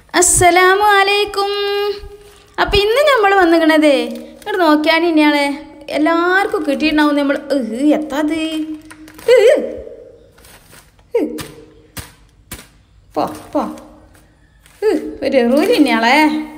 അസ്സലാമു അലൈക്കും അപ്പം ഇന്ന് നമ്മൾ വന്നിക്കണതേ ഇങ്ങോട്ട് നോക്കിയാണ് ഇനിയാളെ എല്ലാവർക്കും കിട്ടിയിട്ടുണ്ടാവും നമ്മൾ എത്താത് പോ പോ ഏഹ്, ഒരു എറൂര് ഇനിയാളെ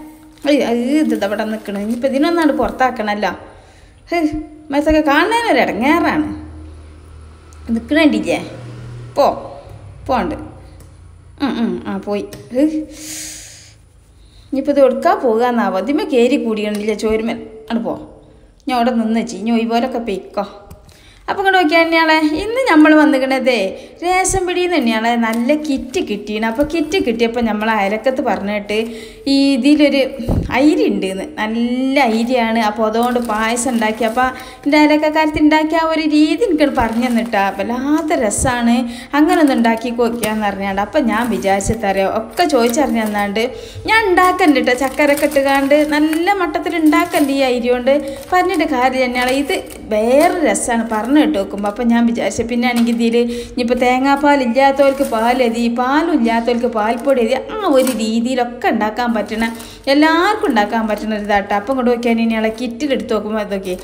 ഇത് ഇവിടെ നിൽക്കണ ഇനിയിപ്പോൾ ഇതിനൊന്നാണ്ട് പുറത്താക്കണല്ലോ മനസ്സൊക്കെ കാണുന്നതിനൊരു ഇടങ്ങേറാണ് നിൽക്കണണ്ടില്ലേ പോ പോണ്ട് ഉം, ഉം, ആ പോയി ഏഹ്. ഇനിയിപ്പോൾ ഇത് എടുക്കാൻ പോകാന്നാവോ അതിമേ കയറി കൂടിയണില്ല ചോരുമൻ ആണ് പോ ഞാൻ അവിടെ നിന്ന് വെച്ചി ഇനി ഒയ്പോലൊക്കെ പെയ്ക്കോ അപ്പം ഇങ്ങോട്ട് നോക്കിയാൽ തന്നെയാളെ ഇന്ന് നമ്മൾ വന്നിക്കണതേ റേഷൻ പിടിയിൽ നിന്ന് തന്നെയാണ് നല്ല കിറ്റ് കിട്ടിയാണ് അപ്പോൾ കിറ്റ് കിട്ടിയപ്പോൾ നമ്മൾ അയലക്കത്ത് പറഞ്ഞിട്ട് ഈ ഇതിലൊരു അരി ഉണ്ട് എന്ന് നല്ല അരിയാണ് അപ്പോൾ അതുകൊണ്ട് പായസം ഉണ്ടാക്കി അപ്പോൾ എൻ്റെ അയലക്കക്കാരത്ത് ഉണ്ടാക്കിയ ആ ഒരു രീതി എനിക്ക് പറഞ്ഞു തന്നിട്ടാ വല്ലാത്ത രസമാണ് അങ്ങനെ ഒന്ന് ഉണ്ടാക്കി നോക്കിയാന്ന് പറഞ്ഞാണ്ട് അപ്പം ഞാൻ വിചാരിച്ചു തരാം ഒക്കെ ചോദിച്ചറിഞ്ഞു തന്നാണ്ട് ഞാൻ ഉണ്ടാക്കണ്ട കേട്ടോ ചക്കരൊക്കെ ഇട്ടുകാണ്ട് നല്ല മട്ടത്തിൽ ഉണ്ടാക്കണ്ട ഈ അരി കൊണ്ട് പറഞ്ഞിട്ട് കാര്യം തന്നെയാണ് ഇത് വേറെ രസമാണ് പറഞ്ഞു കേട്ട് നോക്കുമ്പോൾ അപ്പം ഞാൻ വിചാരിച്ചു പിന്നെ ആണെങ്കിൽ ഇതിൽ ഇനിയിപ്പോൾ തേങ്ങാപ്പാൽ ഇല്ലാത്തവർക്ക് പാലതി പാലും ഇല്ലാത്തവർക്ക് പാൽപ്പൊടി എതി ആ ഒരു രീതിയിലൊക്കെ ഉണ്ടാക്കാൻ പറ്റണ എല്ലാവർക്കും ഉണ്ടാക്കാൻ പറ്റുന്ന ഒരു ഇതാട്ടോ അപ്പം കൊണ്ട് നോക്കിയാൽ ഇനി ആളെ കിറ്റിലെടുത്ത് നോക്കുമ്പോൾ അതൊക്കെ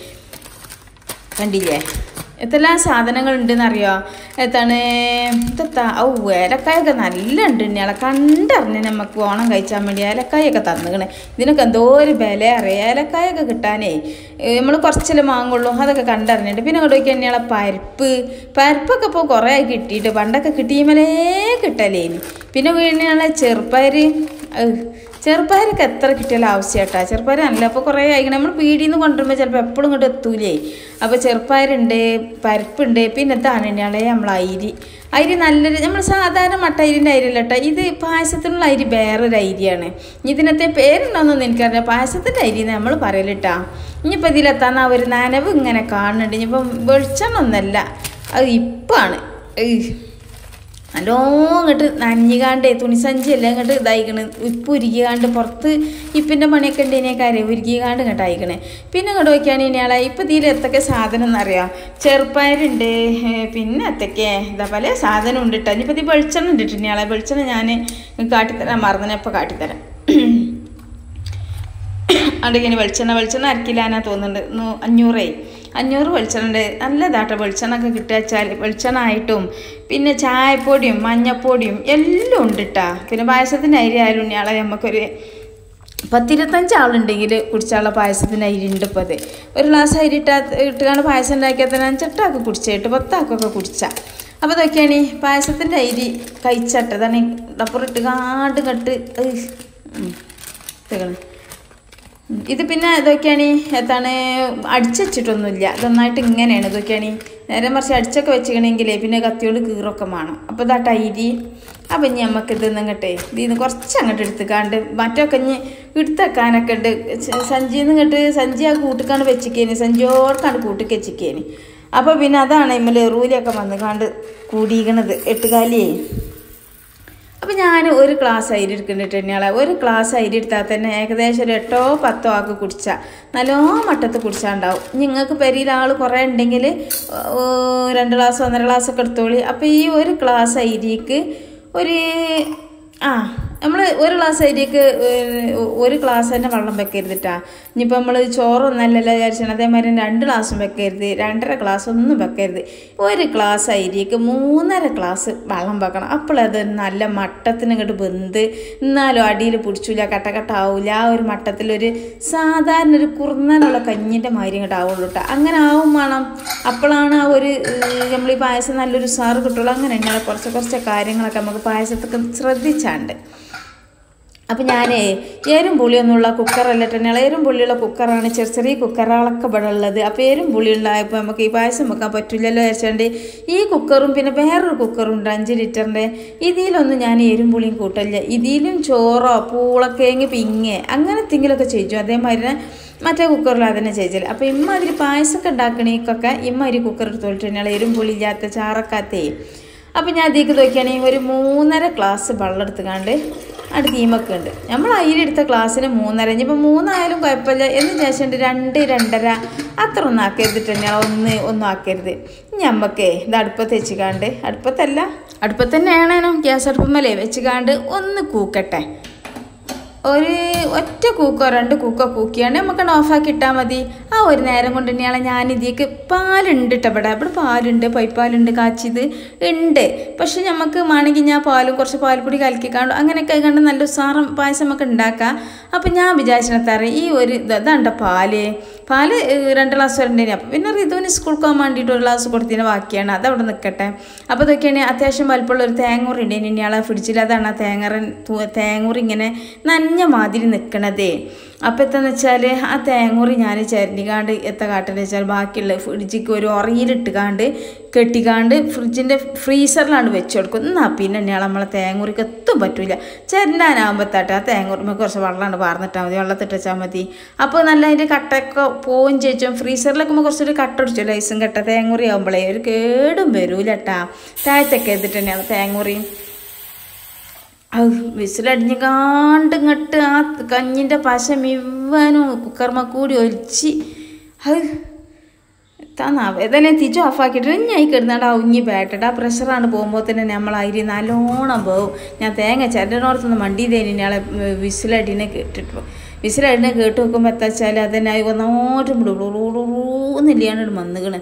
കണ്ടില്ലേ എത്രല്ലാം സാധനങ്ങൾ ഉണ്ടെന്ന് അറിയോ എത്താണ് ഇതെത്താ ഔ ഏലക്കായൊക്കെ നല്ല ഉണ്ട് ഇനിയാളെ കണ്ടറിഞ്ഞ് നമുക്ക് ഓണം കഴിച്ചാൽ വേണ്ടി ഏലക്കായൊക്കെ തന്നുകണേ ഇതിനൊക്കെ എന്തോ ഒരു വില അറിയാം ഏലക്കായൊക്കെ കിട്ടാനേ നമ്മൾ കുറച്ചല്ലേ വാങ്ങുള്ളൂ അതൊക്കെ കണ്ടറിഞ്ഞിട്ട് പിന്നെ ഇങ്ങോട്ട് നോക്കിയാൽ ഇനിയാളെ പരിപ്പ് പരിപ്പൊക്കെ ഇപ്പോൾ കുറേ ആയി കിട്ടിയിട്ട് പണ്ടൊക്കെ കിട്ടിയുമലേ കിട്ടലേനി പിന്നെ വീണിയാളെ ചെറുപ്പയർ ചെറുപ്പയറൊക്കെ എത്ര കിട്ടിയാലും ആവശ്യമായിട്ടാ ചെറുപ്പയർ നല്ല അപ്പോൾ കുറേ ആയിക്കണം നമ്മൾ പീടിയിൽ നിന്ന് കൊണ്ടുവരുമ്പോൾ ചിലപ്പോൾ എപ്പോഴും ഇങ്ങോട്ട് എത്തൂലേ അപ്പോൾ ചെറുപ്പയറുണ്ട് പരിപ്പുണ്ട് പിന്നെ ഇതാണ് ഇയാളെ നമ്മൾ അരി അരി നല്ലൊരു നമ്മൾ സാധാരണ മട്ട അരിൻ്റെ അരിയല്ല കേട്ടോ ഇത് പായസത്തിനുള്ള അരി വേറൊരു അരിയാണ് ഇതിനത്തെ പേരുണ്ടോയെന്നൊന്നും എനിക്കറിയില്ല പായസത്തിൻ്റെ അരി നമ്മൾ പറയലിട്ടാ ഇനിയിപ്പോൾ ഇതിലെത്താൻ ആ ഒരു നനവ് ഇങ്ങനെ കാണുന്നുണ്ട് ഇനിയിപ്പം വെളിച്ചെണ്ണ ഒന്നല്ല അത് ഇപ്പാണ് ഏയ് നല്ലോ ഇങ്ങോട്ട് നനഞ്ഞുകാണ്ടേ തുണിസഞ്ചിയല്ല ഇങ്ങോട്ട് ഇതായിക്കണ് ഉപ്പ് ഉരുകിക്കാണ്ട് പുറത്ത് ഇപ്പിൻ്റെ പണിയൊക്കെ ഉണ്ടേനേക്കാരെ ഉരുകിക്കാണ്ട് ഇങ്ങോട്ട് അയക്കണേ പിന്നെ ഇങ്ങോട്ട് നോക്കിയാണ് ഇനിയാളെ ഇപ്പം ഇതിൽ എത്തൊക്കെ സാധനം എന്നറിയാം ചെറുപ്പയറുണ്ട് ഏ, പിന്നെ എത്തൊക്കെ ഇതാ പല സാധനം ഉണ്ട് കേട്ടോ ഇനിയിപ്പോൾ ഇത് വെളിച്ചെണ്ണ ഉണ്ട് ഇനിയാളെ വെളിച്ചെണ്ണ ഞാൻ കാട്ടിത്തരാൻ മറന്നപ്പോൾ കാട്ടിത്തരാം അവിടെ ഇങ്ങനെ വെളിച്ചെണ്ണ വെളിച്ചെണ്ണ അരക്കില്ലാനാ തോന്നുന്നുണ്ട് നൂ- അഞ്ഞൂറേ അഞ്ഞൂറ് വെളിച്ചെണ്ണ ഉണ്ട് നല്ലതാട്ടോ വെളിച്ചെണ്ണ ഒക്കെ കിട്ടുക വെച്ചാൽ വെളിച്ചെണ്ണ ആയിട്ടും പിന്നെ ചായപ്പൊടിയും മഞ്ഞപ്പൊടിയും എല്ലാം ഉണ്ട് കേട്ടാ പിന്നെ പായസത്തിൻ്റെ അരി ആയാലും ഇയാളെ നമുക്കൊരു പത്തിരുപത്തഞ്ച് ആളുണ്ടെങ്കിൽ കുടിച്ചാലുള്ള പായസത്തിൻ്റെ അരി ഉണ്ട് ഇപ്പോൾ അത് ഒരു ഗ്ലാസ് അരി ഇട്ടാ ഇട്ടുകാണ്ട് പായസം ഉണ്ടാക്കിയാൽ തന്നെ അഞ്ചെട്ടാക്ക് കുടിച്ചിട്ട് പത്താക്കൊക്കെ കുടിച്ചാൽ അപ്പോൾ ഇതൊക്കെയാണ് ഈ പായസത്തിൻ്റെ അരി കഴിച്ചട്ടതാണ് ഡപ്പറിട്ട് കാണ്ട് കട്ട് ഇതേക്കണ് ഉം. ഇത് പിന്നെ ഇതൊക്കെയാണ് എന്താണ് അടിച്ചിട്ടൊന്നുമില്ല ഇതൊന്നായിട്ട് ഇങ്ങനെയാണ് ഇതൊക്കെയാണ് നേരെ മറിച്ച് അടിച്ചൊക്കെ വെച്ചിക്കണമെങ്കിലേ പിന്നെ കത്തിയോട് കീറൊക്കെ വേണം അപ്പോൾ ഇതാ ടൈരി അപ്പം ഇനി നമുക്ക് ഇത് ഇങ്ങോട്ടേ ഇതിൽ നിന്ന് കുറച്ച് അങ്ങോട്ട് എടുത്തുക്കാണ്ട് മറ്റൊക്കെ ഇനി എടുത്തേക്കാനൊക്കെ ഉണ്ട് സ- സഞ്ചിയിൽ നിന്ന് ഇങ്ങോട്ട് സഞ്ചി ആ കൂട്ടിക്കാണ്ട് വെച്ചിക്കേനി സഞ്ചിയോടക്കാണ്ട് കൂട്ടിക്ക് വെച്ചിക്കേനി അപ്പോൾ പിന്നെ അതാണ് ഇമ്മൽ റൂലൊക്കെ വന്നുകാണ്ട് കൂടിയിക്കണത് എട്ടുകാലിയേ അപ്പം ഞാൻ ഒരു ഗ്ലാസ് അരി എടുക്കുന്നുണ്ട് തന്നെയാളെ ഒരു ഗ്ലാസ് അരി എടുത്താൽ തന്നെ ഏകദേശം ഒരു എട്ടോ പത്തോ ആൾക്ക് കുടിച്ചാൽ നല്ലോ മട്ടത്ത് കുടിച്ചാണ്ടാവും നിങ്ങൾക്ക് പെരിയിൽ ആൾ കുറേ ഉണ്ടെങ്കിൽ രണ്ട് ഗ്ലാസ് ഒന്നര ഗ്ലാസ് ഒക്കെ എടുത്തോളി അപ്പോൾ ഈ ഒരു ഗ്ലാസ് അരിക്ക് ഒരു ആ നമ്മൾ ഒരു ഗ്ലാസ് അരിക്ക് ഏഹ്, ഒരു ഗ്ലാസ് തന്നെ വെള്ളം വെക്കരുത് കേട്ടാ ഇനിയിപ്പോൾ നമ്മൾ ചോറൊന്നല്ലല്ലോ വിചാരിച്ചാൽ അതേമാതിരി രണ്ട് ഗ്ലാസ്സും വെക്കരുത് രണ്ടര ഗ്ലാസ് ഒന്നും വെക്കരുത് ഒരു ഗ്ലാസ് അരിക്ക് മൂന്നര ഗ്ലാസ് വെള്ളം വെക്കണം അപ്പോഴത് നല്ല മട്ടത്തിന് ഇങ്ങോട്ട് വെന്ത് എന്നാലും അടിയിൽ പിടിച്ചില്ല കട്ടക്കട്ടാവില്ല ആ ഒരു മട്ടത്തിലൊരു സാധാരണ ഒരു കുറുന്നനുള്ള കഞ്ഞിൻ്റെ മാതിരി ഇങ്ങോട്ട് ആവുള്ളൂ കേട്ടോ അങ്ങനെ ആവും വേണം അപ്പോഴാണ് ആ ഒരു നമ്മൾ ഈ പായസം നല്ലൊരു സാറ് കിട്ടുള്ളൂ അങ്ങനെ തന്നെയാണ് കുറച്ച് കുറച്ച് കാര്യങ്ങളൊക്കെ നമുക്ക് പായസത്തൊക്കെ ശ്രദ്ധിച്ചാണ്ട് അപ്പം ഞാനേ ഏരും പുളിയൊന്നുമുള്ള കുക്കറല്ല തന്നെയാണ് ഏരും പുളിയുള്ള കുക്കറാണ് ചെറിയ ചെറിയ കുക്കറുകളൊക്കെ ഇവിടെ ഉള്ളത് അപ്പോൾ ഏരും പുളി ഉണ്ടായപ്പോൾ നമുക്ക് ഈ പായസം വെക്കാൻ പറ്റില്ലല്ലോ വിചാരിച്ചുകൊണ്ട് ഈ കുക്കറും പിന്നെ വേറൊരു കുക്കറും ഉണ്ട് അഞ്ച് ലിറ്ററിൻ്റെ ഇതിലൊന്നും ഞാൻ എരും പുളിയും കൂട്ടില്ല ഇതിലും ചോറോ പൂളക്കേങ്ങ് പിങ്ങ് അങ്ങനെ എന്തെങ്കിലുമൊക്കെ ചെയ്തു അതേമാതിരി തന്നെ മറ്റേ കുക്കറിൽ അതന്നെ ചെയ്തില്ല അപ്പോൾ ഇമ്മാതിരി പായസമൊക്കെ ഉണ്ടാക്കണേക്കൊക്കെ ഇമ്മാതിരി കുക്കർ എടുത്തോളിട്ട് തന്നെയാണ് എരും പുളി ഇല്ലാത്ത ചാറക്കാത്തേ അപ്പം ഞാൻ അതിലേക്ക് നോക്കിയാണെങ്കിൽ ഒരു മൂന്നര ഗ്ലാസ് വെള്ളം എടുത്തുകാണ്ട് അവിടെ തീമൊക്കെ ഉണ്ട് നമ്മൾ അതിലെടുത്ത ക്ലാസ്സിന് മൂന്നര ഇനിയിപ്പോൾ മൂന്നായാലും കുഴപ്പമില്ല എന്ന് വിചാരിച്ചിട്ടുണ്ട് രണ്ട് രണ്ടര അത്ര ഒന്നും ആക്കരുത് തന്നെയാണ് ഒന്ന് ഒന്നും ആക്കരുത് ഇനി നമ്മക്കേ ഇത് അടുപ്പത്ത് വെച്ചുകാണ്ട് അടുപ്പത്തല്ല അടുപ്പത്ത് തന്നെയാണേനോ ഗ്യാസ് അടുപ്പമല്ലേ വെച്ചുകാണ്ട് ഒന്ന് കൂക്കട്ടെ ഒരു ഒറ്റ കൂക്കോ രണ്ട് കൂക്കോ കൂക്കിയാണ്ട് നമുക്ക് ഓഫാക്കി ഇട്ടാൽ മതി ആ ഒരു നേരം കൊണ്ട് തന്നെയാണ് ഞാൻ ഇതിലേക്ക് പാലുണ്ട് കേട്ടോ ഇവിടെ ഇവിടെ പാലുണ്ട് പൈപ്പാലുണ്ട് കാച്ചിയത് ഉണ്ട് പക്ഷെ നമുക്ക് വേണമെങ്കിൽ ഞാൻ പാലും കുറച്ച് പാൽപ്പൊടി കലക്കിക്കാണ്ട് അങ്ങനെയൊക്കെ കണ്ട് നല്ല ഉസാറും പായസം നമുക്ക് ഉണ്ടാക്കാം അപ്പം ഞാൻ വിചാരിച്ചിടത്താറ് ഈ ഒരു ഇത് ഇതാണ്ട പാല് പാല് ഏഹ്, രണ്ട് ഗ്ലാസ് വരണ്ടേനെ അപ്പം പിന്നെ റിതുവിന് സ്കൂൾക്ക് പോകാൻ വേണ്ടിയിട്ട് ഒരു ഗ്ലാസ് കൊടുത്തതിന് ബാക്കിയാണ് അത് അവിടെ നിൽക്കട്ടെ അപ്പോൾ ഇതൊക്കെയാണ് അത്യാവശ്യം വലിപ്പമുള്ള ഒരു തേങ്ങൂറി ഉണ്ട് ഇനി ഇയാളെ ഫ്രിഡ്ജിൽ അതാണ് ആ തേങ്ങറൻ തേങ്ങൂറി ഇങ്ങനെ നനഞ്ഞ മാതിരി നിൽക്കണതേ അപ്പോൾ എന്താണെന്ന് വെച്ചാൽ ആ തേങ്ങൂറി ഞാൻ ചരണ്ടിക്കാണ്ട് എത്ത കാട്ടെന്ന് വെച്ചാൽ ബാക്കിയുള്ള ഫ്രിഡ്ജിക്ക് ഒരു ഉറയിലിട്ട് കാണ്ട് കെട്ടിക്കാണ്ട് ഫ്രിഡ്ജിൻ്റെ ഫ്രീസറിലാണ് വെച്ച് കൊടുക്കും എന്നാൽ പിന്നെ ഇയാൾ നമ്മളെ തേങ്ങൂറിക്ക് എത്തും പറ്റൂല ചെരണ്ടാനാകുമ്പോഴത്താട്ട് ആ തേങ്ങൂറിമ കുറച്ച് വെള്ളമാണ് പാർന്നിട്ടാൽ മതി വെള്ളത്തിട്ട് വെച്ചാൽ മതി അപ്പോൾ നല്ല അതിൻ്റെ കട്ടൊക്കെ പോവും ചേച്ചും ഫ്രീസറിലൊക്കെ കുറച്ചൊരു കട്ട അടിച്ചു ലൈസും കട്ട തേങ്ങൂറി ആകുമ്പോഴേ ഒരു കേടും വരൂലട്ടാ താഴത്തൊക്കെ എത്തിട്ട് തന്നെയാണ് തേങ്ങൂറിയും വിസിലടിഞ്ഞ് കാണ്ട് ഇങ്ങോട്ട് ആ കഞ്ഞിൻ്റെ പശ മുഴുവനും കുക്കർമ കൂടി ഒലിച്ച് അത് താന്നാവ് ഏതായാലും തിരിച്ച് ഓഫാക്കിയിട്ട് ഞാൻ കിടന്നാണ്ട് ഉഞ്ഞി പേട്ടട്ട് ആ പ്രഷറാണ് പോകുമ്പോൾ തന്നെ നമ്മൾ അരി നല്ലോണം പോവും ഞാൻ തേങ്ങ ചരടിനോടത്തുനിന്ന് മണ്ടി തേനി ഇയാളെ വിസിലടിനെ കേട്ടിട്ടു വിസിലടിനെ കേട്ട് വെക്കുമ്പോൾ എത്താ വെച്ചാൽ അതന്നെ ഒന്നോട്ടും എന്നില്ലാണ്ട് വന്നുകണ്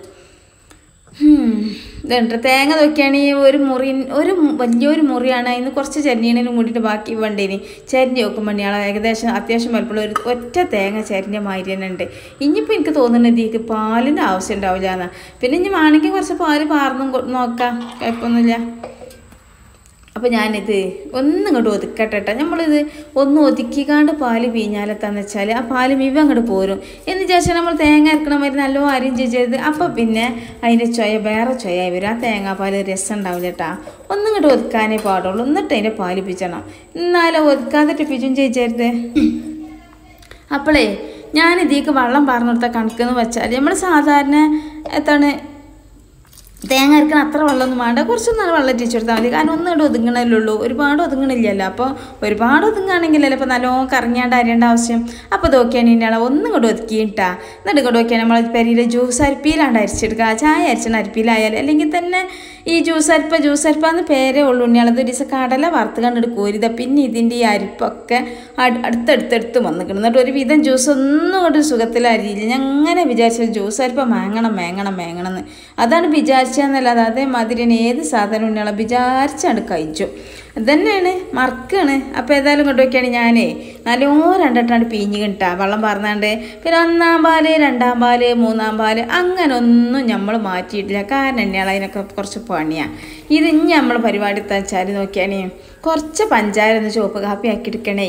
ഇതുണ്ട് തേങ്ങ നോക്കിയാണെങ്കിൽ ഒരു മുറി ഒരു മു- വലിയൊരു മുറിയാണ് അതിന് കുറച്ച് ചരിഞ്ഞീനും കൂടിയിട്ട് ബാക്കി വേണ്ടേനി ചരിഞ്ഞ് വെക്കും വേണ്ടിയാണ് ഏകദേശം അത്യാവശ്യം വലുപ്പമുള്ള ഒരു ഒറ്റ തേങ്ങ ചരിഞ്ഞ മാതിരി തന്നെ ഉണ്ട് ഇനിയിപ്പോൾ എനിക്ക് തോന്നുന്നത് ഇതിക്ക് പാലിൻ്റെ ആവശ്യം ഉണ്ടാവില്ല എന്നാ പിന്നെ ഇനി വേണമെങ്കിൽ കുറച്ച് പാല് പാർന്നും കൊ- നോക്കാം കുഴപ്പമൊന്നുമില്ല അപ്പോൾ ഞാനിത് ഒന്നും ഇങ്ങോട്ട് ഒതുക്കട്ടെ ട്ടോ. നമ്മളിത് ഒന്ന് ഒതുക്കിക്കാണ്ട് പാല് പിഴിഞ്ഞാലെത്താന്ന് വെച്ചാൽ ആ പാല് മിവ അങ്ങോട്ട് പോരും എന്ന് വിചാരിച്ചാൽ നമ്മൾ തേങ്ങ അരക്കണ മാതിരി നല്ലോ അരിഞ്ച് ചെയ്ത് അപ്പോൾ പിന്നെ അതിൻ്റെ ചൊയ വേറെ ചൊയായി വരും ആ തേങ്ങാപ്പാൽ രസം ഉണ്ടാവില്ല കേട്ടാ ഒന്നും ഇങ്ങോട്ട് ഒതുക്കാനേ പാടുള്ളൂ എന്നിട്ട് അതിൻ്റെ പാല് പിച്ചണം എന്നാലും ഒതുക്കാതിട്ട് പിച്ചും ചേച്ചരുത് അപ്പോളേ ഞാൻ ഇതിലേക്ക് വെള്ളം പറഞ്ഞു കൊടുത്ത കണക്കെന്ന് വെച്ചാൽ നമ്മൾ സാധാരണ എത്താണ് തേങ്ങ അരക്കണ അത്ര വെള്ളമൊന്നും വേണ്ട കുറച്ച് നല്ല വെള്ളം ഇട്ടിച്ച് കൊടുത്താൽ മതി കാരണം ഒന്നും ഇങ്ങോട്ട് ഒതുങ്ങണല്ലേ ഉള്ളൂ ഒരുപാട് ഒതുങ്ങണില്ലല്ലോ അപ്പോൾ ഒരുപാട് ഒതുങ്ങുകയാണെങ്കിലല്ലേ ഇപ്പോൾ നല്ലോണം കറങ്ങിയാണ്ട് അരിയേണ്ട ആവശ്യം അപ്പോൾ ഇതൊക്കെയാണ് ഇതിൻ്റെ അളവ് ഒന്നും ഇങ്ങോട്ട് ഒതുക്കിയിട്ടാ എന്നിട്ട് ഇങ്ങോട്ട് നോക്കിയാൽ നമ്മൾ പെരിയിലെ ജ്യൂസ് അരിപ്പിയിലാണ്ട് അരിച്ചെടുക്കുക ചായ അരിച്ചണ അരിപ്പിയിലായാലും അല്ലെങ്കിൽ തന്നെ ഈ ജ്യൂസ് അരിപ്പ ജ്യൂസ് അരിപ്പാന്ന് പേരേ ഉള്ളൂ ഉണ്ണിയാളത് ഒരു ദിവസം കടല വറുത്ത് കണ്ടിട്ട് കോരിത പിന്നെ ഇതിൻ്റെ ഈ അരിപ്പൊക്കെ അട്- അടുത്തടുത്തടുത്ത് വന്നിക്കണം എന്നിട്ട് ഒരു വിധം ജ്യൂസ് ഒന്നും കൊണ്ട് സുഖത്തിലരിയില്ല ഞാൻ അങ്ങനെ വിചാരിച്ചത് ജ്യൂസ് അരിപ്പ മേങ്ങണം മേങ്ങണം മേങ്ങണം എന്ന് അതാണ് വിചാരിച്ചതെന്നല്ലാതെ അതേമാതിരി തന്നെ ഏത് സാധനം ഉണ്ണിയാളെ വിചാരിച്ചാണ് കഴിച്ചു ഇതന്നെയാണ് മറക്കാണ് അപ്പോൾ ഏതായാലും കൊണ്ടുവയ്ക്കുകയാണ് ഞാനേ നല്ലോ രണ്ടെട്ടാണ്ട് പിഞ്ഞ് കിട്ടാ വെള്ളം പറഞ്ഞാണ്ട് പിന്നെ ഒന്നാം പാല് രണ്ടാം പാല് മൂന്നാം പാല് അങ്ങനെ ഒന്നും നമ്മൾ മാറ്റിയിട്ടില്ല കാരണം തന്നെയാണ് അതിനൊക്കെ കുറച്ച് പണിയാണ് ഇത് ഇനി നമ്മൾ പരിപാടി വെച്ചാൽ നോക്കിയാണേ കുറച്ച് പഞ്ചാര ഒന്ന് ചുവപ്പ് കാപ്പി ആക്കി എടുക്കണേ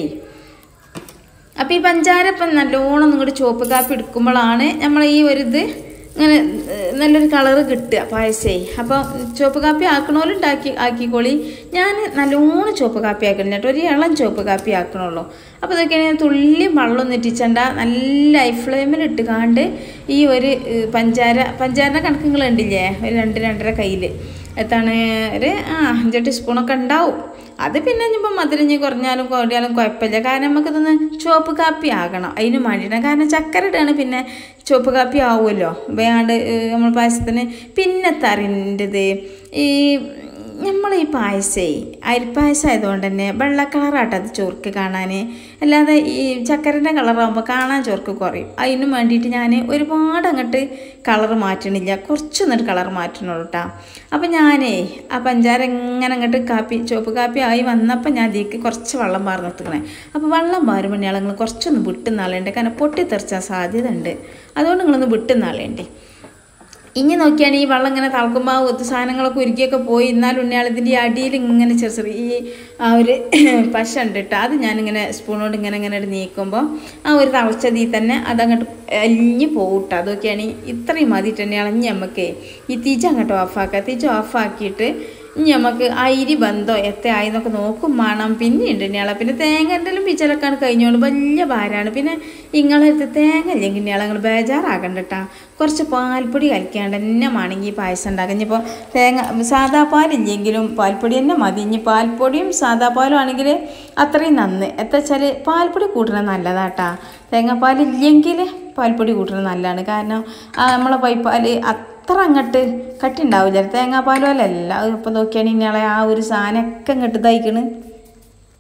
അപ്പോൾ ഈ പഞ്ചാര ഇപ്പം നല്ലോണം നിങ്ങളുടെ ചുവപ്പ് കാപ്പി എടുക്കുമ്പോഴാണ് നമ്മൾ ഈ ഒരു ഇത് ഇങ്ങനെ ഏഹ്, നല്ലൊരു കളറ് കിട്ടുക പായസേ അപ്പം ചുവപ്പ് കാപ്പി ആക്കണോലും ഉണ്ടാക്കി ആക്കിക്കോളി ഞാൻ നല്ലോണം ചുവപ്പ് കാപ്പി ആക്കണം കേട്ടോ ഒരു ഇളം ചുവപ്പ് കാപ്പി ആക്കണുള്ളൂ അപ്പോൾ ഇതൊക്കെയാണ് തുള്ളി വെള്ളം നെറ്റിച്ചണ്ട നല്ല ഹൈ ഫ്ലെയിമിൽ ഇട്ട് കാണ്ട് ഈ ഒരു ഏഹ്, പഞ്ചാര പഞ്ചാര കണക്ക് നിങ്ങൾ ഉണ്ടില്ലേ ഒരു രണ്ട് രണ്ടര കയ്യിൽ എത്താണ് ഒരു ആ അഞ്ചെട്ട് സ്പൂണൊക്കെ ഉണ്ടാവും അത് പിന്നെ ഇനിയിപ്പോൾ മധുരഞ്ഞ് കുറഞ്ഞാലും കുറഞ്ഞാലും കുഴപ്പമില്ല കാരണം നമുക്കിതൊന്ന് ചുവപ്പ് കാപ്പി ആകണം അതിന് വേണ്ടിയിട്ടാണ് കാരണം ചക്കര ഇട്ടാണ് പിന്നെ ചുവപ്പ് കാപ്പി ആവുമല്ലോ വേണ്ട നമ്മൾ പായസത്തിന് പിന്നെ തറിൻ്റെത് ഈ നമ്മൾ ഈ പായസേ അരിപ്പായസം ആയതുകൊണ്ട് തന്നെ വെള്ള കളറാട്ടോ അത് ചോർക്ക് കാണാൻ അല്ലാതെ ഈ ചക്കരൻ്റെ കളറാകുമ്പോൾ കാണാൻ ചോർക്ക് കുറയും അതിനും വേണ്ടിയിട്ട് ഞാൻ ഒരുപാട് അങ്ങോട്ട് കളർ മാറ്റണില്ല കുറച്ച് എന്നിട്ട് കളർ മാറ്റണുള്ളൂ കേട്ടോ അപ്പം ഞാനേ ആ പഞ്ചാര ഇങ്ങനെ അങ്ങോട്ട് കാപ്പി ചുവപ്പ് കാപ്പി ആയി വന്നപ്പോൾ ഞാൻ അതിലേക്ക് കുറച്ച് വെള്ളം പാർന്ന് നിർത്തുക്കണേ അപ്പോൾ വെള്ളം പാരുമ്പോൾ ഞങ്ങൾ കുറച്ചൊന്ന് വിട്ടുന്നാളുണ്ട് കാരണം പൊട്ടിത്തെറിച്ചാൻ സാധ്യത ഉണ്ട് അതുകൊണ്ട് നിങ്ങളൊന്ന് വിട്ടുന്നാളേണ്ടേ ഇനി നോക്കിയാണ് ഈ വെള്ളം ഇങ്ങനെ തിളക്കുമ്പോൾ ആ ഒത്തു സാധനങ്ങളൊക്കെ ഉരുക്കിയൊക്കെ പോയി എന്നാലും ഉണ്ണിയാളത്തിൻ്റെ ഈ അടിയിൽ ഇങ്ങനെ ചെറിയ ചെറിയ ഈ ആ ഒരു പശ ഉണ്ട് കേട്ടോ അത് ഞാനിങ്ങനെ സ്പൂൺ കൊണ്ട് ഇങ്ങനെ ഇങ്ങനെ ഇട്ട് നീക്കുമ്പോൾ ആ ഒരു തിളച്ചതിൽ തന്നെ അതങ്ങോട്ട് അലിഞ്ഞ് പോകും കേട്ടോ അതൊക്കെയാണ് ഈ ഇത്രയും മതിയിട്ട് തന്നെ ഇളഞ്ഞ് നമുക്ക് ഈ തീച്ച അങ്ങോട്ട് ഓഫാക്കുക തീച്ച ഓഫാക്കിയിട്ട് ഇനി നമുക്ക് അരി ബന്ധോ എത്ര ആയി എന്നൊക്കെ നോക്കും വേണം പിന്നെ ഉണ്ട് ഇനിയാളെ പിന്നെ തേങ്ങൻ്റെലും പിച്ചലക്കാണ് കഴിഞ്ഞോണ്ട് വലിയ ഭാരമാണ് പിന്നെ ഇങ്ങളടുത്ത് തേങ്ങ ഇല്ലെങ്കിൽ ഇനിയാളെ നിങ്ങൾ ബേജാറാക്കണ്ട കേട്ടാ കുറച്ച് പാൽപ്പൊടി കലക്കാണ്ട് തന്നെ വേണമെങ്കിൽ പായസം ഉണ്ടാക്കാം ഇനിയിപ്പോൾ തേങ്ങ സാദാ പാലില്ലെങ്കിലും പാൽപ്പൊടി തന്നെ മതി ഇനി പാൽപ്പൊടിയും സാദാ പാലും ആണെങ്കിൽ അത്രയും നന്ന് എത്ര വെച്ചാൽ പാൽപ്പൊടി കൂട്ടുന്നത് നല്ലതാട്ടാ തേങ്ങാപ്പാലില്ലെങ്കിൽ പാൽപ്പൊടി കൂട്ടുന്നത് നല്ലതാണ് കാരണം ആ നമ്മളെ പൈപ്പാൽ അത്ര അങ്ങോട്ട് കട്ടി ഉണ്ടാവില്ല തേങ്ങാപ്പാൽ പോലെ അല്ല ഇപ്പം നോക്കിയാണെങ്കിൽ ഇങ്ങളെ ആ ഒരു സാധനമൊക്കെ അങ്ങോട്ട് ഇതായിക്കണ്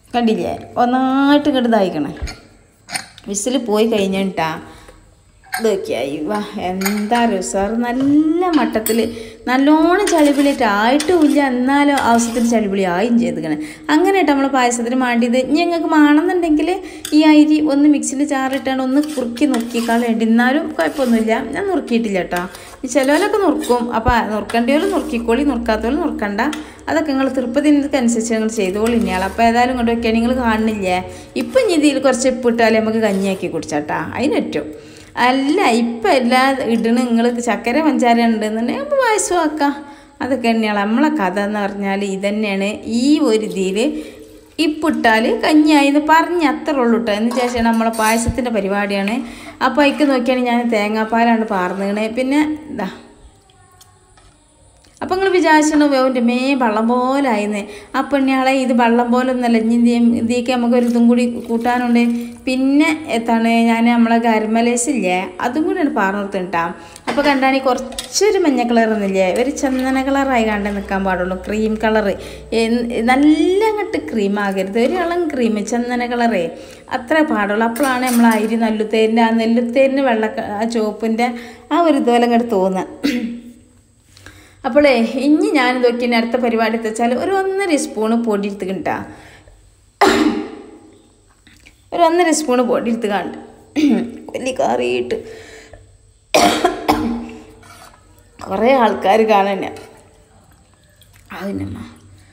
കണ്ടില്ലേ ഒന്നായിട്ട് ഇങ്ങോട്ട് ഇതായിക്കണേ വിസിൽ പോയി കഴിഞ്ഞിട്ടാ ഇതൊക്കെയായി വാ എന്താ രസാറ് നല്ല മട്ടത്തിൽ നല്ലോണം ചളിപിളിയിട്ട് ആയിട്ടുമില്ല എന്നാലും ആവശ്യത്തിന് ചളിപിളി ആയും ചെയ്തിക്കണേ അങ്ങനെയായിട്ട് നമ്മൾ പായസത്തിന് മാണ്ടിയത് ഞങ്ങൾക്ക് മാണെന്നുണ്ടെങ്കിൽ ഈ അരി ഒന്ന് മിക്സിയിൽ ചാറിട്ടാണ് ഒന്ന് കുറുക്കി നുറുക്കിക്കാളുണ്ട് എന്നാലും കുഴപ്പമൊന്നുമില്ല ഞാൻ നുറുക്കിയിട്ടില്ല കേട്ടോ ഈ ചിലവരൊക്കെ നുറുക്കും അപ്പോൾ നുറുക്കേണ്ടവർ നുറുക്കിക്കോളി നുറുക്കാത്തവർ നുറുക്കണ്ട അതൊക്കെ നിങ്ങൾ തിരുപ്പതിനനുസരിച്ച് നിങ്ങൾ ചെയ്തോളി ഇനിയാൾ അപ്പോൾ ഏതായാലും ഇങ്ങോട്ട് വെക്കാൻ നിങ്ങൾ കാണുന്നില്ലേ ഇപ്പം ഇനി ഇതിൽ കുറച്ച് ഉപ്പ് ഇട്ടാൽ നമുക്ക് കഞ്ഞിയാക്കി കുടിച്ചാട്ടാ അതിനറ്റും അല്ല ഇപ്പം എല്ലാ ഇടണ നിങ്ങൾ ചക്കര പഞ്ചാര ഉണ്ടെന്നുണ്ടെങ്കിൽ നമുക്ക് പായസം ആക്കാം അതൊക്കെ തന്നെയാണ് നമ്മളെ കഥ എന്ന് പറഞ്ഞാൽ ഇതന്നെയാണ് ഈ ഒരു ഇതിൽ ഇപ്പിട്ടാൽ കഞ്ഞിയായി എന്ന് പറഞ്ഞ് അത്ര ഉള്ളൂ കേട്ടോ എന്ന് ശേഷം നമ്മളെ പായസത്തിൻ്റെ പരിപാടിയാണ് അപ്പോൾ അതിക്ക് നോക്കിയാണെങ്കിൽ ഞാൻ തേങ്ങാപ്പാലാണ് പാർന്നേണേ പിന്നെ ഇതാ അപ്പം നിങ്ങൾ വിചാരിച്ചോ വേവിൻ്റെ മേ വള്ളം പോലെ ആയിന്ന് ആ പെണ്ണിയാളെ ഇത് വള്ളം പോലെ ഒന്നല്ല ഇനി ഇത് ഇതിലേക്ക് നമുക്ക് ഒരു ഇതും കൂടി കൂട്ടാനുണ്ട് പിന്നെ എത്താണ് ഞാൻ നമ്മളെ ഗരമലേസില്ലേ അതും കൂടിയാണ് പറഞ്ഞു കൊടുത്തിട്ടാ അപ്പോൾ കണ്ടാണി കുറച്ചൊരു മഞ്ഞ കളർ ഒന്നില്ലേ ഒരു ചന്ദന കളറായി കണ്ടേ നിൽക്കാൻ പാടുള്ളൂ ക്രീം കളറ് നല്ല അങ്ങോട്ട് ക്രീം ആകരുത് ഒരു ഇളം ക്രീം ചന്ദന കളറേ അത്ര പാടുള്ളൂ അപ്പോഴാണ് നമ്മൾ അരി നെല്ലുത്തേരിൻ്റെ ആ നെല്ലുത്തേരിന് വെള്ള ആ ചുവപ്പിൻ്റെ ആ ഒരു ഇതുപോലെ അങ്ങോട്ട് തോന്നുക അപ്പോളേ ഇനി ഞാൻ നോക്കി അടുത്ത പരിപാടി വെച്ചാൽ ഒരു ഒന്നര സ്പൂണ് പൊടി എടുത്ത് കിട്ടാ ഒരു ഒന്നര സ്പൂണ് പൊടി എടുത്ത് കണ്ട് വലിയ കറിയിട്ട് കുറേ ആൾക്കാർ കാണാൻ അതിനമ്മ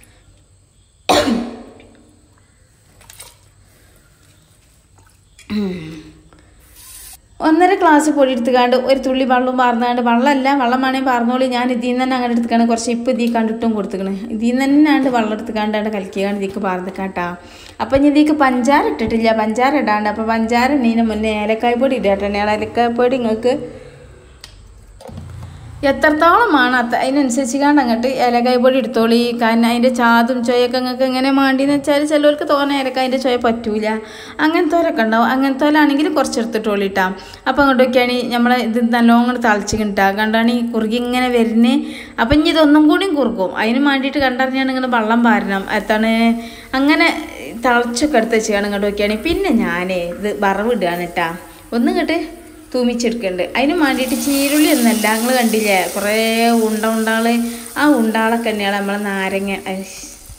ഒന്നര ഗ്ലാസ് പൊടി എടുത്തുകാണ്ട് ഒരു തുള്ളി വെള്ളം പാർന്നാണ്ട് വെള്ളമല്ല വെള്ളം വേണമെങ്കിൽ പാർന്നോളി ഞാൻ ഇതിൽ നിന്ന് തന്നെ അങ്ങനെ എടുത്തുക്കാണ് കുറച്ച് ഇപ്പം ഇതിൽ കണ്ടിട്ടും കൊടുത്തുക്കണ് ഇതിൽ നിന്ന് തന്നെ ആണ്ട് വെള്ളം എടുത്തുകാണ്ടാണ്ട് കലക്കിയാണ്ട് ഇതിക്ക് പാർന്നിക്കാട്ടാ അപ്പം ഇനി ഇതിക്ക് പഞ്ചാര ഇട്ടിട്ടില്ല പഞ്ചാര ഇടാണ്ട് അപ്പം പഞ്ചാര ഇന്നീന് മുന്നേ ഏലക്കായ പൊടി ഇടട്ടെ ഏലക്കായ പൊടി നിങ്ങൾക്ക് എത്രത്തോളം വേണം അത്ര അതിനനുസരിച്ച് കാണ്ട് അങ്ങോട്ട് ഏലക്കായ പൊടി എടുത്തോളി കാരണം അതിൻ്റെ ചാതും ചൊയൊക്കെ നിങ്ങൾക്ക് എങ്ങനെ മാണ്ടിന്ന് വെച്ചാൽ ചിലവർക്ക് തോന്നുന്ന ഏലക്കായൻ്റെ ചൊയ പറ്റൂല അങ്ങനത്തോരൊക്കെ ഉണ്ടാവും അങ്ങനത്തോലാണെങ്കിൽ കുറച്ച് എടുത്തിട്ടോളിട്ടാ അപ്പം അങ്ങോട്ടൊക്കെയാണ് നമ്മളെ ഇത് നല്ലോണം കൂടെ തളിച്ച് കിട്ടാ കണ്ടാണ് ഈ കുറുകി ഇങ്ങനെ വരുന്നേ അപ്പം ഇനി ഇതൊന്നും കൂടിയും കുറുക്കും അതിന് വേണ്ടിയിട്ട് കണ്ടറിഞ്ഞാണ് ഇങ്ങനെ വെള്ളം പാരണം എത്താണ് അങ്ങനെ തളച്ചൊക്കെ എടുത്ത് വെച്ചാണ് ഇങ്ങോട്ട് നോക്കിയാണ് പിന്നെ ഞാനേ ഇത് വറവിടുകയാണ് കേട്ടാ ഒന്നും കേട്ട് തൂമിച്ചെടുക്കുന്നുണ്ട് അതിന് വേണ്ടിയിട്ട് ചീരുള്ളി ഒന്നല്ല നിങ്ങൾ കണ്ടില്ലേ കുറേ ഉണ്ട ഉണ്ടാള് ആ ഉണ്ടാളൊക്കെ തന്നെയാണ് നമ്മളെ നാരങ്ങ ഐ,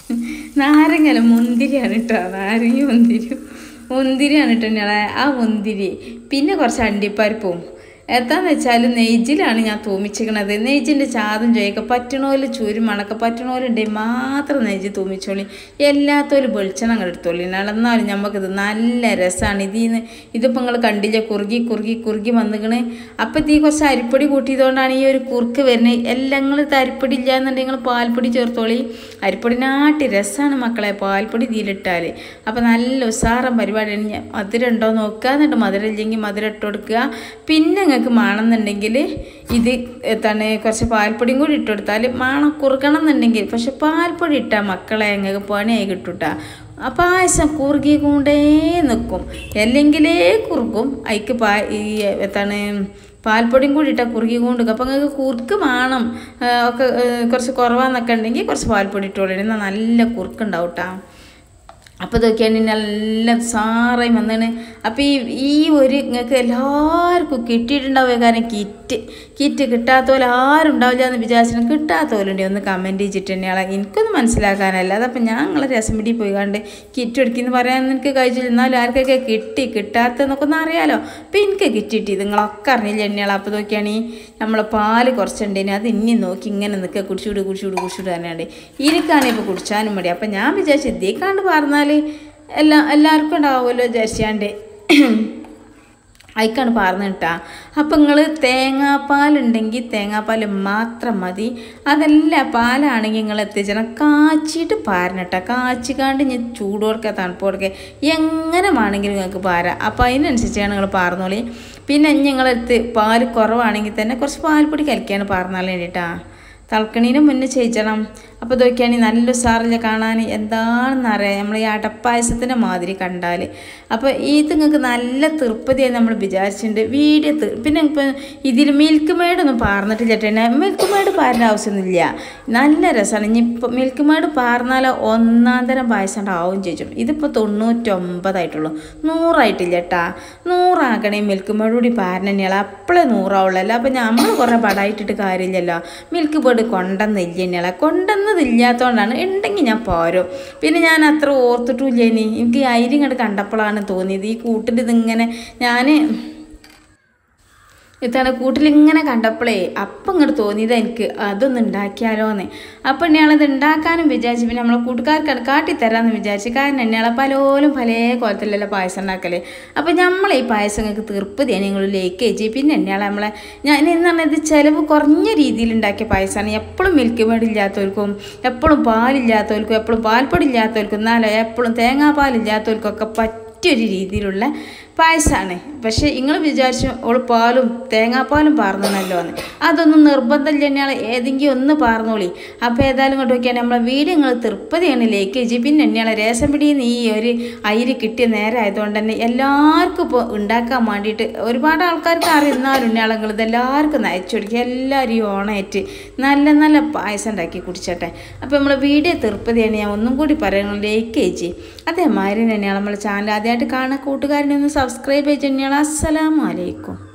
നാരങ്ങല്ല മുന്തിരിയാണ് കേട്ടോ നാരങ്ങ മുന്തിരി മുന്തിരിയാണ് കേട്ടോ ഞങ്ങളെ ആ മുന്തിരി പിന്നെ കുറച്ച് അണ്ടിപ്പരിപ്പും എന്താന്ന് വെച്ചാൽ നെയ്ജിലാണ് ഞാൻ തൂമിച്ചിക്കണത് നെയ്ജിൻ്റെ ചാതും ചോയൊക്കെ പറ്റണോല് ചുരും മണക്ക പറ്റണോലുണ്ടെങ്കിൽ മാത്രം നെയ്ജ് തൂമിച്ചോളി എല്ലാത്തോലും വെളിച്ചെണ്ണ അങ്ങ് എടുത്തോളി എന്നാലും നമുക്കിത് നല്ല രസമാണ് ഇതിന്ന് ഇതിപ്പോൾ നിങ്ങൾ കണ്ടില്ല കുറുകി കുറുകി കുറുകി വന്നിക്കണ് അപ്പം ഇത് ഈ കുറച്ച് അരിപ്പൊടി കൂട്ടിയതുകൊണ്ടാണ് ഈ ഒരു കുറുക്ക് വരുന്നത് എല്ലാം നിങ്ങൾ ഇത് അരിപ്പൊടി ഇല്ല എന്നുണ്ടെങ്കിൽ നിങ്ങൾ പാൽപ്പൊടി ചേർത്തോളി അരിപ്പൊടി നാട്ടി രസമാണ് മക്കളെ പാൽപ്പൊടി ഇതിലിട്ടാൽ അപ്പം നല്ല ഉസാറം പരിപാടിയാണ് ഞാൻ മധുരം ഉണ്ടോ നോക്കുക എന്നിട്ട് മധുരം ഇല്ലെങ്കിൽ മധുരം ഇട്ട് കൊടുക്കുക പിന്നെ നിങ്ങൾക്ക് മാണമെന്നുണ്ടെങ്കിൽ ഇത് എന്താണ് കുറച്ച് പാൽപ്പൊടിയും കൂടി ഇട്ട് കൊടുത്താൽ മാണം കുറുക്കണം എന്നുണ്ടെങ്കിൽ പക്ഷെ പാൽപ്പൊടി ഇട്ടാൽ മക്കളെ ഞങ്ങൾക്ക് പണിയായി കിട്ടൂട്ടാ ആ പായസം കുറുകി കൊണ്ടേ നിൽക്കും അല്ലെങ്കിലേ കുറുക്കും അതിക്ക് പാ ഈ എന്താണ് പാൽപ്പൊടിയും കൂടി ഇട്ടാൽ കുറുകി കൊണ്ട് അപ്പം നിങ്ങൾക്ക് കുറുക്ക് വേണം ആ, ഒക്കെ ഏ, കുറച്ച് കുറവാന്നൊക്കെ ഉണ്ടെങ്കിൽ കുറച്ച് പാൽപ്പൊടി ഇട്ടോളി എന്നാൽ നല്ല കുറുക്കുണ്ടാവും കേട്ടോ അപ്പോൾ ഇതൊക്കെയാണ് നല്ല സാറായി വന്നാണ് അപ്പോൾ ഈ ഈ ഒരു നിങ്ങൾക്ക് എല്ലാവർക്കും കിട്ടിയിട്ടുണ്ടാവുക കാരണം കിറ്റ് കിറ്റ് കിട്ടാത്ത പോലെ ആരും ഉണ്ടാവില്ല എന്ന് വിചാരിച്ചിട്ട് കിട്ടാത്ത പോലെ ഉണ്ട് ഒന്ന് കമൻറ്റ് ചെയ്തിട്ട് തന്നെയാണ് എനിക്കൊന്നും മനസ്സിലാക്കാനല്ല അതപ്പോൾ ഞാൻ നിങ്ങളെ രസമിടി പോയി കണ്ട് കിറ്റ് എടുക്കിന്ന് പറയാൻ എനിക്ക് കഴിച്ചില്ല എന്നാലും ആർക്കൊക്കെ കിട്ടി കിട്ടാത്തതെന്നൊക്കെ ഒന്ന് അറിയാലോ അപ്പോൾ എനിക്ക് കിറ്റ് കിട്ടി നിങ്ങളൊക്കെ അറിഞ്ഞില്ല തന്നെയാണ് അപ്പോൾ നോക്കിയാണ് ഈ നമ്മളെ പാല് കുറച്ചുണ്ടേനെ അത് ഇനി നോക്കി ഇങ്ങനെ നിൽക്കുക കുടിച്ചുകൂടി കുടിച്ചുകൂടി കുടിച്ചുകൂടി തന്നെയാണ് ഇതിക്കാണ് ഇപ്പോൾ കുടിച്ചാനും മതി അപ്പം ഞാൻ വിചാരിച്ചു ഇതേക്കാണ്ട് പറഞ്ഞാൽ എല്ലാ എല്ലാവർക്കും ഉണ്ടാവുമല്ലോ വിചാരിച്ചാണ്ട് അയക്കാണ് പറഞ്ഞു കിട്ടാ അപ്പം നിങ്ങൾ തേങ്ങാപ്പാലുണ്ടെങ്കിൽ തേങ്ങാപ്പാൽ മാത്രം മതി അതല്ല പാലാണെങ്കിൽ നിങ്ങൾ എത്തിച്ചണം കാച്ചിയിട്ട് പാരണട്ടാ കാച്ചിക്കാണ്ട് ഞാൻ ചൂട് കൊടുക്കുക തണുപ്പ് കൊടുക്കുക എങ്ങനെ വേണമെങ്കിലും നിങ്ങൾക്ക് പാരാം അപ്പോൾ അതിനനുസരിച്ചാണ് നിങ്ങൾ പാർന്നോളി പിന്നെ നിങ്ങളെടുത്ത് പാൽ കുറവാണെങ്കിൽ തന്നെ കുറച്ച് പാൽപ്പൊടി കലക്കിയാണ് പാർന്നാൽ വേണ്ടിയിട്ടാ തളക്കണീന് മുന്നേ ചെയ്യിച്ചണം അപ്പോൾ ഇതൊക്കെയാണെങ്കിൽ നല്ല ഉസാറില്ല കാണാൻ എന്താണെന്നറിയാം നമ്മൾ ഈ അടപ്പായസത്തിൻ്റെ മാതിരി കണ്ടാൽ അപ്പോൾ ഇത് നിങ്ങൾക്ക് നല്ല തൃപ്തിയായി നമ്മൾ വിചാരിച്ചിട്ടുണ്ട് വീഡിയോ തി- പിന്നെ ഇപ്പം ഇതിൽ മിൽക്ക് മെയ്ഡൊന്നും പാർന്നിട്ടില്ല ചേട്ടനെ മിൽക്ക് മെയ്ഡ് പാരേണ്ട ആവശ്യമൊന്നുമില്ല നല്ല രസമാണ് ഇനിയിപ്പോൾ മിൽക്ക് മെയ്ഡ് പാർന്നാൽ ഒന്നാം തരം പായസം ഉണ്ടാവും ചേച്ചും ഇതിപ്പോൾ തൊണ്ണൂറ്റൊമ്പതായിട്ടുള്ളൂ നൂറായിട്ടില്ല കേട്ടാ നൂറാക്കണേ മിൽക്ക് മെയ്ഡ് കൂടി പാരനെന്നെയാൾ അപ്പോഴേ നൂറാവുള്ളല്ലോ അപ്പോൾ നമ്മൾ കുറേ പടായിട്ടിട്ട് കാര്യമില്ലല്ലോ മിൽക്ക് ബേർഡ് കൊണ്ടെന്നില്ല എന്നെയാളെ കൊണ്ടെന്നതില്ലാത്തതുകൊണ്ടാണ് ഉണ്ടെങ്കിൽ ഞാൻ പോരും പിന്നെ ഞാൻ അത്ര ഓർത്തിട്ടുമില്ല ഇനി എനിക്ക് ഈ അരി ഇങ്ങോട്ട് കണ്ടപ്പോഴാണ് തോന്നിയത് ഈ കൂട്ടിൽ ഇതിങ്ങനെ ഞാൻ ഇതാണ് കൂട്ടിലിങ്ങനെ കണ്ടപ്പോഴേ അപ്പം ഇങ്ങോട്ട് തോന്നിയത് എനിക്ക് അതൊന്ന് ഉണ്ടാക്കിയാലോന്ന് അപ്പം എന്നെയാളത് ഉണ്ടാക്കാനും വിചാരിച്ചു പിന്നെ നമ്മളെ കൂട്ടുകാർക്ക് കാട്ടിത്തരാമെന്ന് വിചാരിച്ചു കാരണം എന്നെയാളെ പലോലും പല കോലത്തിലല്ല പായസം ഉണ്ടാക്കല് അപ്പം നമ്മളെ ഈ പായസം നിങ്ങൾക്ക് തീർപ്പതിയാണ് നിങ്ങൾ ലേക്ക് ചേച്ചി പിന്നെ എന്നെയാളെ നമ്മളെ ഞാൻ എന്ന് പറഞ്ഞാൽ ഇത് ചിലവ് കുറഞ്ഞ രീതിയിൽ ഉണ്ടാക്കിയ പായസമാണ് എപ്പോഴും മിൽക്ക് മേഡ് ഇല്ലാത്തവർക്കും എപ്പോഴും പാലില്ലാത്തവർക്കും എപ്പോഴും പാൽപ്പൊടി ഇല്ലാത്തവർക്കും എന്നാലോ എപ്പോഴും തേങ്ങാപ്പാലില്ലാത്തവർക്കൊക്കെ പറ്റിയൊരു രീതിയിലുള്ള പായസമാണ് പക്ഷേ നിങ്ങൾ വിചാരിച്ചു ഓള് പാലും തേങ്ങാപ്പാലും പാർന്നണല്ലോ എന്ന് അതൊന്നും നിർബന്ധമില്ല തന്നെയാണ് ഏതെങ്കിലും ഒന്ന് പാർന്നോളി അപ്പോൾ ഏതായാലും ഇങ്ങോട്ട് നോക്കിയാൽ നമ്മളെ വീട് നിങ്ങൾ തൃപ്പതിയാണ് ലേക്കേജ് പിന്നെ തന്നെയാണ് രേഷൻ പിടിയിൽ നിന്ന് ഈ ഒരു അയിര് കിട്ടിയ നേരം ആയതുകൊണ്ട് തന്നെ എല്ലാവർക്കും ഇപ്പോൾ ഉണ്ടാക്കാൻ വേണ്ടിയിട്ട് ഒരുപാട് ആൾക്കാർക്ക് അറിയുന്നാലും ഉണ്ണിയാളങ്ങൾ ഇതെല്ലാവർക്കും നയിച്ചു കൊടുക്കുക എല്ലാവരും ഈ ഓണായിട്ട് നല്ല നല്ല പായസം ഉണ്ടാക്കി കുടിച്ചട്ടെ അപ്പോൾ നമ്മളെ വീഡിയോ തൃപ്പതിയാണ് ഞാൻ ഒന്നും കൂടി പറയുന്നത് ലേക്കേജ് അതേമാതിരി തന്നെയാണ് നമ്മളെ ചാനൽ ആദ്യമായിട്ട് കാണുന്ന കൂട്ടുകാരനെ ഒന്ന് സബ്സ്ക്രൈബ് ചെയ്ത് തന്നെയാണ് അസ്സലാമലൈക്കും